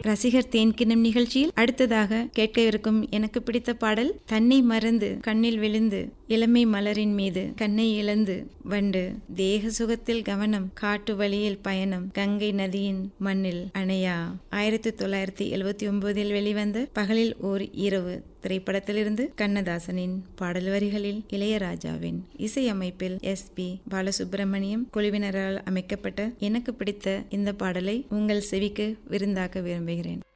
ரசிகர் தேன்கிணம் நிகழ்ச்சியில் அடுத்ததாக கேட்க இருக்கும் எனக்கு பிடித்த பாடல் தன்னை மறந்து கண்ணில் விழுந்து இளமை மலரின் மீது கண்ணை இழந்து வண்டு தேக சுகத்தில் கவனம் காட்டு வழியில் பயணம் கங்கை நதியின் மண்ணில் அணையா ஆயிரத்தி தொள்ளாயிரத்தி எழுபத்தி ஒன்பதில் வெளிவந்த பகலில் ஓர் இரவு திரைப்படத்திலிருந்து கண்ணதாசனின் பாடல் வரிகளில் இளையராஜாவின் இசையமைப்பில் எஸ் பி பாலசுப்பிரமணியம் குழுவினரால் அமைக்கப்பட்ட எனக்கு பிடித்த இந்த பாடலை உங்கள் செவிக்கு விருந்தாக்க விரும்புகிறேன்